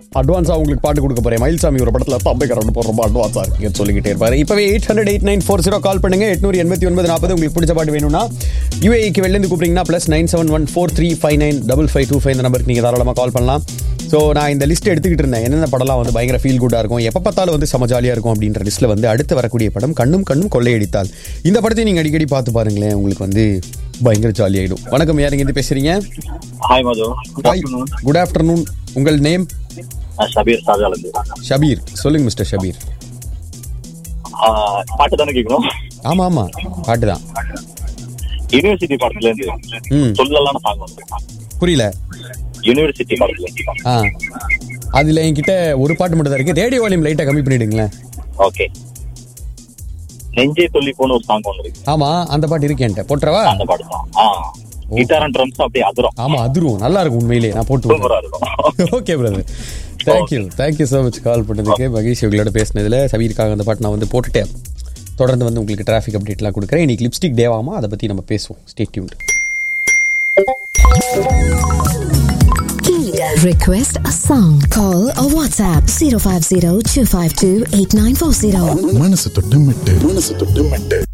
அட்வான்ஸா உங்களுக்கு பாட்டு கொடுக்க போறேன் மயில்சாமி ஒரு படத்துல தம்பைக்கார ஒன்று ரொம்ப அட்வான்ஸா இருக்கு சொல்லிக்கிட்டே இருப்பாரு இப்பவே eight hundred eight nine four zero call பண்ணுங்க எட்நூறு எண்பத்தி ஒன்பது நாற்பது உங்களுக்கு பிடிச்ச பாட்டு வேணும்னா யூஏக்கு வெளிலேருந்து கூப்பிட்டீங்கன்னா plus nine seven one four three five nine double five two five இந்த நம்பருக்கு நீங்கள் தாராளமாக கால் பண்ணலாம் ஸோ நான் இந்த லிஸ்ட் எடுத்துக்கிட்டு இருந்தேன் என்னென்ன படம்லாம் வந்து பயங்கர ஃபீல் குட்டாக இருக்கும் எப்போ பார்த்தாலும் வந்து செம ஜாலியாக இருக்கும் அப்படின்ற லிஸ்ட்டில் வந்து அடுத்து வரக்கூடிய படம் கண்ணும் கண்ணும் கொள்ளையடித்தால் இந்த படத்தை நீங்கள் அடிக்கடி பார்த்து பாருங்களேன் உங்களுக்கு வந்து பயங்கர ஜாலியாகிடும் வணக்கம் யாருங்க இருந்து பேசுறீங்க hi Madhu hi good afternoon உங்கள் நேம் ஷபீர் ஷாஜாலந்து ஷபீர் சொல்லுங்க மிஸ்டர் ஷபீர் பாட்டு தானே கேட்கணும் ஆமா ஆமா பாட்டு தான் யூனிவர்சிட்டி படத்துல இருந்து ம். சொல்லலான சாங் வந்து புரியல யூனிவர்சிட்டி படத்துல இருந்து ஆ அதுல என்கிட்ட ஒரு பாட்டு மட்டும் தான் இருக்கு ரேடியோ வால்யூம் லைட்டா கம்மி பண்ணிடுங்களேன் ஓகே நெஞ்சே சொல்லி போன ஒரு சாங் ஒன்று இருக்கு ஆமா அந்த பாட்டு இருக்கு என்கிட்ட போட்டுறவா அந்த பாட்டு தான் ஆ கிட்டார் அண்ட் ட்ரம்ஸ் அப்படியே அதிரும் ஆமா அதிரும் நல்லா இருக்கும் உண்மையிலேயே நான் போட்டு சூப்பரா இருக்கும் okay brother thank you thank you so much call பண்ணதுக்கு மகேஷ் உங்களோட பேசினதுல சபீருக்காக அந்த பாட்டு நான் வந்து போட்டுட்டேன் தொடர்ந்து வந்து உங்களுக்கு டிராஃபிக் அப்டேட்லாம் கொடுக்குறேன் இன்னைக்கு லிப்ஸ்டிக் டேவாமா அதை பற்றி நம்ம பேசுவோம் stay tuned Request a song. Call or WhatsApp 050 252 8940. மனசு தொட்டு மெட்டு மனசு தொட்டு மெட்டு